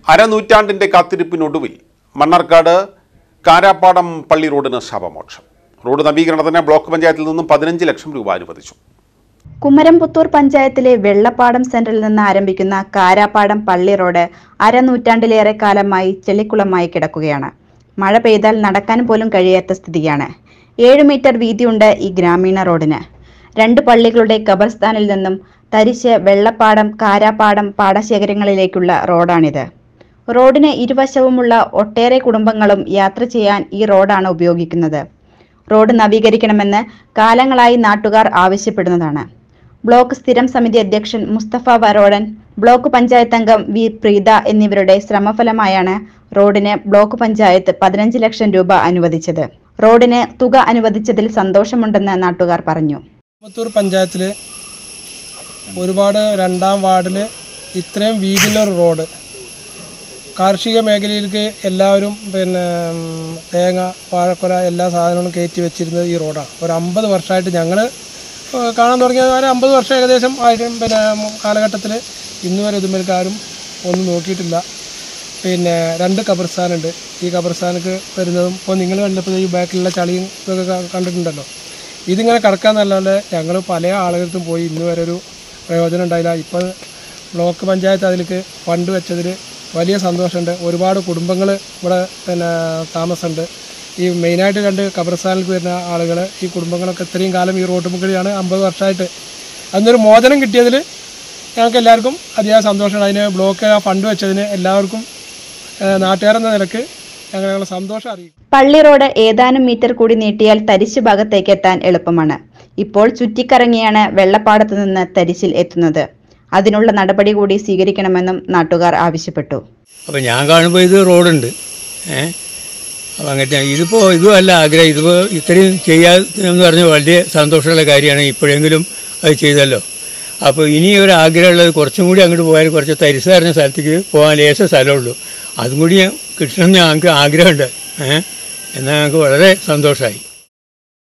അരനൂറ്റാണ്ടിന്റെ കാത്തിരിപ്പിനൊടുവിൽ മണ്ണാർക്കാട് കാരാപ്പാടം പള്ളി റോഡിന് ശാപമോക്ഷം road നവീകരണത്തിന് block പഞ്ചായത്തിൽ നിന്നും പതിനഞ്ച് ലക്ഷം രൂപ അനുവദിച്ചു കുമരംപുത്തൂർ പഞ്ചായത്തിലെ വെള്ളപ്പാടം സെന്ററിൽ നിന്ന് ആരംഭിക്കുന്ന കാരാപ്പാടം പള്ളി റോഡ് അരനൂറ്റാണ്ടിലേറെ കാലമായി ചെളിക്കുളമായി കിടക്കുകയാണ് മഴ പെയ്താൽ നടക്കാൻ പോലും കഴിയാത്ത സ്ഥിതിയാണ് ഏഴ് മീറ്റർ വീതിയുണ്ട് ഈ ഗ്രാമീണ റോഡിന് രണ്ട് പള്ളികളുടെ ഖബർസ്ഥാനിൽ നിന്നും തരിശ് വെള്ളപ്പാടം കാരാപ്പാടം പാടശേഖരങ്ങളിലേക്കുള്ള റോഡാണിത് റോഡിന് ഇരുവശവുമുള്ള ഒട്ടേറെ കുടുംബങ്ങളും യാത്ര ചെയ്യാൻ ഈ റോഡാണ് ഉപയോഗിക്കുന്നത് റോഡ് നവീകരിക്കണമെന്ന് കാലങ്ങളായി നാട്ടുകാർ ആവശ്യപ്പെടുന്നതാണ് ബ്ലോക്ക് സ്ഥിരം സമിതി അധ്യക്ഷൻ മുസ്തഫ വരോടൻ ബ്ലോക്ക് പഞ്ചായത്ത് അംഗം വി പ്രീത എന്നിവരുടെ ശ്രമഫലമായാണ് റോഡിന് ബ്ലോക്ക് പഞ്ചായത്ത് പതിനഞ്ച് ലക്ഷം രൂപ അനുവദിച്ചത് റോഡിന് തുക അനുവദിച്ചതിൽ സന്തോഷമുണ്ടെന്ന് നാട്ടുകാർ പറഞ്ഞു പുത്തൂർ പഞ്ചായത്തിൽ ഒരുപാട് രണ്ടാം വാർഡിൽ ഇത്രയും വീതിയുള്ള ഒരു റോഡ് കാർഷിക മേഖലയിലേക്ക് എല്ലാവരും പിന്നെ ഉം, തേങ്ങ വാഴക്കൊല എല്ലാ സാധനങ്ങളും കയറ്റി വെച്ചിരുന്നത് ഈ റോഡാണ് ഒരു അമ്പത് വർഷമായിട്ട് ഞങ്ങൾ കാണാൻ തുടങ്ങിയ ഒരു അമ്പത് വർഷം ഏകദേശം ആയിട്ട് പിന്നെ കാലഘട്ടത്തിൽ ഇന്ന് വരെ ഇതുമേൽക്ക് ആരും ഒന്നും നോക്കിയിട്ടില്ല പിന്നെ രണ്ട് ഖബർസ്ഥാനുണ്ട് ഈ ഖബർസ്ഥാനക്ക് വരുന്നതും ഇപ്പോൾ നിങ്ങൾ കണ്ടപ്പോൾ ഈ ബാക്കിലുള്ള ചളിയും ഇതൊക്കെ ക- കണ്ടിട്ടുണ്ടല്ലോ ഇതിങ്ങനെ കിടക്കാന്നല്ലാണ്ട് ഞങ്ങൾ പല ആളുകൾക്കും പോയി ഇന്ന് വരെ ഒരു പ്രയോജനം ഉണ്ടായില്ല ഇപ്പോൾ ബ്ലോക്ക് പഞ്ചായത്ത് അതിലേക്ക് ഫണ്ട് വെച്ചതിൽ വലിയ സന്തോഷമുണ്ട് ഒരുപാട് കുടുംബങ്ങൾ ഇവിടെ പിന്നെ താമസമുണ്ട് ഈ മെയിനായിട്ട് രണ്ട് ഖബർസ്ഥാനിലേക്ക് വരുന്ന ആളുകൾ ഈ കുടുംബങ്ങളൊക്കെ ഇത്രയും കാലം ഈ റോഡ് മുകളിലാണ് അമ്പത് വർഷമായിട്ട് അതിനൊരു മോചനം കിട്ടിയതിൽ ഞങ്ങൾക്ക് എല്ലാവർക്കും അതിയായ സന്തോഷമാണ് അതിന് ബ്ലോക്ക് ആ ഫണ്ട് വെച്ചതിന് എല്ലാവർക്കും ഏഹ്, നാട്ടുകാരെന്ന നിലക്ക് ഞങ്ങൾ ഞങ്ങളുടെ സന്തോഷം അറിയിക്കും പള്ളി റോഡ് ഏതാനും മീറ്റർ കൂടി നീട്ടിയാൽ തരിശ് ഭാഗത്തേക്ക് എത്താൻ എളുപ്പമാണ് ഇപ്പോൾ ചുറ്റിക്കറങ്ങിയാണ് വെള്ളപ്പാടത്ത് നിന്ന് തരിശിൽ എത്തുന്നത് അതിനുള്ള നടപടി കൂടി സ്വീകരിക്കണമെന്നും നാട്ടുകാർ ആവശ്യപ്പെട്ടു അപ്പോൾ ഞാൻ കാണുമ്പോൾ ഇത് റോഡുണ്ട് ഏ അപ്പോൾ അങ്ങനത്തെ ഇതിപ്പോൾ ഇതും അല്ല ആഗ്രഹം ഇതിപ്പോൾ ഇത്രയും ചെയ്യാ എന്ന് പറഞ്ഞ വലിയ സന്തോഷമുള്ള കാര്യമാണ് ഇപ്പോഴെങ്കിലും അത് ചെയ്തല്ലോ അപ്പോൾ ഇനി ഒരു ആഗ്രഹമുള്ളത് കുറച്ചും കൂടി അങ്ങോട്ട് പോയാൽ കുറച്ച് തരിസ് പറഞ്ഞ സ്ഥലത്തേക്ക് പോകാൻ ലേശ സ്ഥലമുള്ളൂ അതും കൂടി കിട്ടണമെന്ന് ഞങ്ങൾക്ക് ആഗ്രഹമുണ്ട് ഏ എന്നാൽ ഞങ്ങൾക്ക് വളരെ സന്തോഷമായി